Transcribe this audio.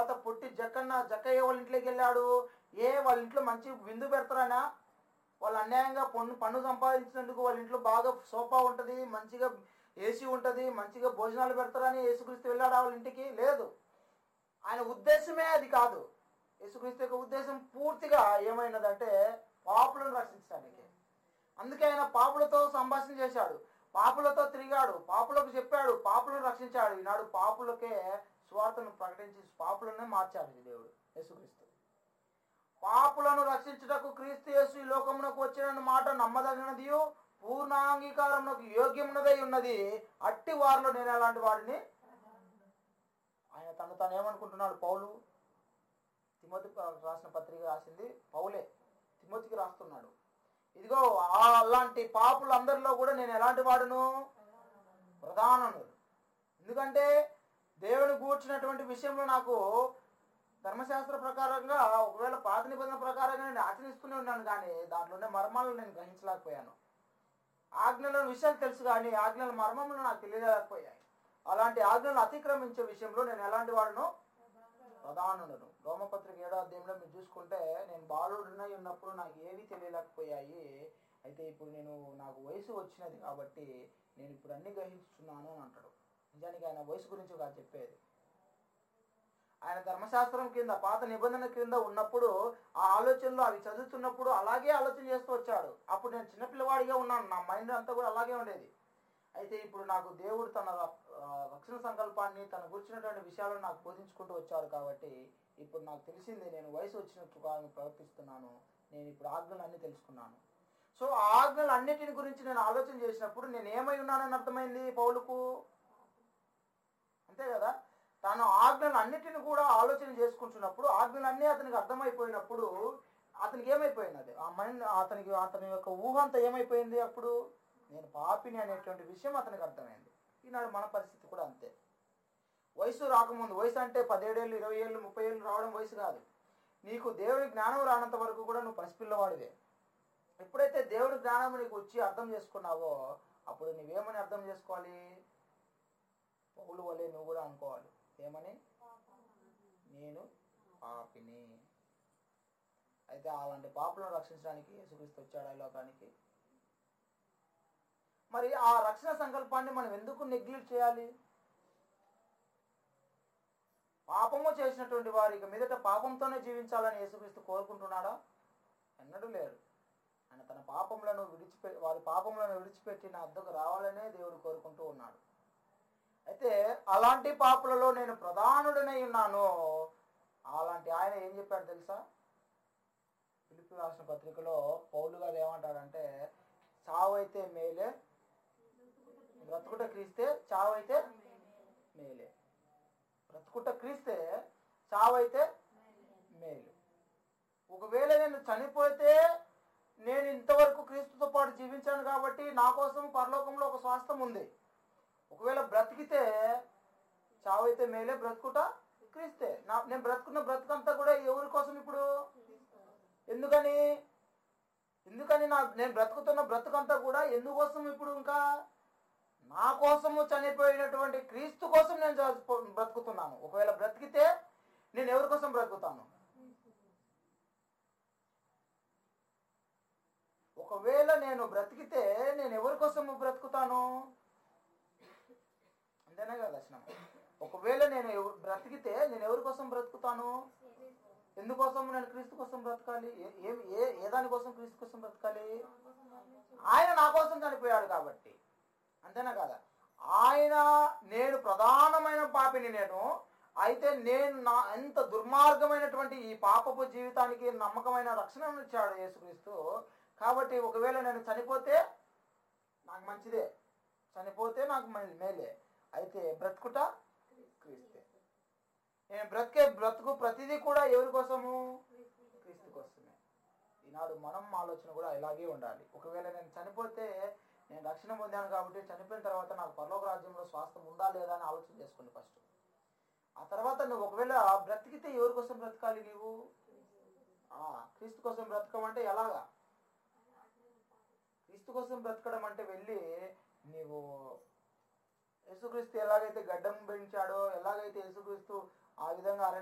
తర్వాత పుట్టి జక్కన్న జక్కయ్య వాళ్ళ ఇంట్లోకి వెళ్ళాడు ఏ వాళ్ళ ఇంట్లో మంచి విందు పెడతారనా వాళ్ళు అన్యాయంగా పన్ను పన్ను సంపాదించినందుకు వాళ్ళ ఇంట్లో బాగా సోఫా ఉంటుంది మంచిగా ఏసీ ఉంటుంది మంచిగా భోజనాలు పెడతారని యేసుక్రీస్తు వెళ్ళాడు వాళ్ళ ఇంటికి లేదు ఆయన ఉద్దేశమే అది కాదు యేసుక్రీస్తు యొక్క ఉద్దేశం పూర్తిగా ఏమైనదంటే పాపులను రక్షించడానికి అందుకే ఆయన పాపులతో సంభాషణ చేశాడు పాపులతో తిరిగాడు పాపులకు చెప్పాడు పాపులను రక్షించాడు ఈనాడు పాపులకే స్వార్థను ప్రకటించి పాపులనే మార్చాడు ఈ దేవుడు యేసుక్రీస్తు పాపులను రక్షించుటకు క్రీస్తు యేసు ఈ లోకమునకు వచ్చిన మాట నమ్మదగినది పూర్ణాంగీకారమునకు యోగ్యమున్నదై ఉన్నది అట్టి వారిలో నేను అలాంటి వాడిని ఆయన తను తాను ఏమనుకుంటున్నాడు పౌలు తిమోతి రాసిన పత్రిక రాసింది పౌలే తిమోతికి రాస్తున్నాడు ఇదిగో ఆ అలాంటి పాపులందరిలో కూడా నేను ఎలాంటి వాడును ప్రధానముడు ఎందుకంటే దేవుని కూర్చున్నటువంటి విషయంలో నాకు ధర్మశాస్త్ర ప్రకారంగా ఒకవేళ పాత నిబంధన ప్రకారంగా నేను ఆచరిస్తూనే ఉన్నాను కానీ దాంట్లోనే మర్మాలను నేను గ్రహించలేకపోయాను ఆజ్ఞల విషయాలు తెలుసు కానీ ఆజ్ఞల మర్మములు నాకు తెలియలేకపోయాయి అలాంటి ఆజ్ఞలను అతిక్రమించే విషయంలో నేను ఎలాంటి వాడును ప్రధానుడను రోమపత్రిక ఏడో అధ్యాయంలో మీరు చూసుకుంటే నేను బాలుడునై ఉన్నప్పుడు నాకు ఏవి తెలియలేకపోయాయి అయితే ఇప్పుడు నేను నాకు వయసు వచ్చినది కాబట్టి నేను ఇప్పుడు అన్ని గ్రహిస్తున్నాను అని అంటాడు నిజానికి ఆయన వయసు గురించి కాదు చెప్పేది ఆయన ధర్మశాస్త్రం కింద పాత నిబంధన కింద ఉన్నప్పుడు ఆ ఆలోచనలు అవి చదువుతున్నప్పుడు అలాగే ఆలోచన చేస్తూ వచ్చాడు అప్పుడు నేను చిన్నపిల్లవాడిగా ఉన్నాను నా మైండ్ అంతా కూడా అలాగే ఉండేది అయితే ఇప్పుడు నాకు దేవుడు తన ఆ, రక్షణ సంకల్పాన్ని తన గురించినటువంటి విషయాలను నాకు బోధించుకుంటూ వచ్చాడు కాబట్టి ఇప్పుడు నాకు తెలిసింది నేను వయసు వచ్చినట్టుగా ప్రవర్తిస్తున్నాను నేను ఇప్పుడు ఆజ్ఞలు అన్ని తెలుసుకున్నాను సో ఆ ఆజ్ఞలు అన్నిటిని గురించి నేను ఆలోచన చేసినప్పుడు నేను ఏమై ఉన్నానని అర్థమైంది పౌలుకు అంతే కదా తాను ఆజ్ఞలు అన్నిటిని కూడా ఆలోచన చేసుకుంటున్నప్పుడు ఆజ్ఞలు అన్నీ అతనికి అర్థమైపోయినప్పుడు అతనికి ఏమైపోయినది ఆ మైండ్ అతనికి అతని యొక్క ఊహ అంతా ఏమైపోయింది అప్పుడు నేను పాపిని అనేటువంటి విషయం అతనికి అర్థమైంది ఈనాడు మన పరిస్థితి కూడా అంతే వయసు రాకముందు వయసు అంటే పదిహేడేళ్ళు ఇరవై ఏళ్ళు ముప్పై ఏళ్ళు రావడం వయసు కాదు నీకు దేవుడి జ్ఞానం రానంత వరకు కూడా నువ్వు పసిపిల్లవాడివే ఎప్పుడైతే దేవుడి జ్ఞానం నీకు వచ్చి అర్థం చేసుకున్నావో అప్పుడు నువ్వేమని అర్థం చేసుకోవాలి పౌలు వలె నువ్వు కూడా అనుకోవాలి ఏమని నేను పాపిని అయితే అలాంటి పాపులను రక్షించడానికి యేసుక్రీస్తు వచ్చాడు ఈ లోకానికి మరి ఆ రక్షణ సంకల్పాన్ని మనం ఎందుకు నెగ్లెక్ట్ చేయాలి పాపము చేసినటువంటి వారు ఇక మీదట పాపంతోనే జీవించాలని యేసుక్రీస్తు కోరుకుంటున్నాడా ఎన్నడూ లేడు ఆయన తన పాపములను విడిచిపె వారి పాపములను విడిచిపెట్టి నా అద్దకు రావాలనే దేవుడు కోరుకుంటూ ఉన్నాడు అయితే అలాంటి పాపులలో నేను ప్రధానుడనై ఉన్నాను అలాంటి ఆయన ఏం చెప్పాడు తెలుసా పిలిపి రాసిన పత్రికలో పౌలు గారు ఏమంటాడంటే చావైతే మేలే బ్రతుకుట క్రీస్తే చావైతే మేలే బ్రతుకుట క్రీస్తే చావైతే మేలు ఒకవేళ నేను చనిపోతే నేను ఇంతవరకు క్రీస్తుతో పాటు జీవించాను కాబట్టి నా కోసం పరలోకంలో ఒక స్వాస్థం ఉంది ఒకవేళ బ్రతికితే చావైతే మేలే బ్రతుకుట క్రీస్తే నా నేను బ్రతుకున్న బ్రతుకంతా కూడా ఎవరి కోసం ఇప్పుడు ఎందుకని ఎందుకని నా నేను బ్రతుకుతున్న బ్రతుకంతా కూడా ఎందుకోసం ఇప్పుడు ఇంకా నా కోసము చనిపోయినటువంటి క్రీస్తు కోసం నేను చ- బ్రతుకుతున్నాను ఒకవేళ బ్రతికితే నేను ఎవరి కోసం బ్రతుకుతాను ఒకవేళ నేను బ్రతికితే నేను ఎవరి కోసం బ్రతుకుతాను అంతేనా కదా దర్శనం ఒకవేళ నేను ఎవ- బ్రతికితే నేను ఎవరి కోసం బ్రతుకుతాను ఎందుకోసం నేను క్రీస్తు కోసం బ్రతకాలి ఏ- ఏ ఏ ఏ దానికోసం క్రీస్తు కోసం బ్రతకాలి ఆయన నా కోసం చనిపోయాడు కాబట్టి అంతేనా కదా ఆయన నేను ప్రధానమైన పాపిని నేను అయితే నేను నా ఎంత దుర్మార్గమైనటువంటి ఈ పాపపు జీవితానికి నమ్మకమైన రక్షణను ఇచ్చాడు యేసుక్రీస్తు కాబట్టి ఒకవేళ నేను చనిపోతే నాకు మంచిదే చనిపోతే నాకు మే- మేలే అయితే బ్రతుకుట క్రీస్తే నేను బ్రతికే బ్రతుకు ప్రతిదీ కూడా ఎవరి కోసము క్రీస్తు కోసమే ఈనాడు మనం ఆలోచన కూడా ఇలాగే ఉండాలి ఒకవేళ నేను చనిపోతే నేను రక్షణ పొందాను కాబట్టి చనిపోయిన తర్వాత నాకు పరలోక రాజ్యంలో స్వాస్థం ఉందా లేదా అని ఆలోచన చేసుకోండి ఫస్ట్ ఆ తర్వాత నువ్వు ఒకవేళ బ్రతికితే ఎవరి కోసం బ్రతకాలి నీవు ఆ, క్రీస్తు కోసం బ్రతకమంటే ఎలాగా క్రీస్తు కోసం బ్రతకడం అంటే వెళ్ళి నీవు యేసుక్రీస్తు ఎలాగైతే గడ్డం పెంచాడో ఎలాగైతే యేసుక్రీస్తు ఆ విధంగా అరణ్య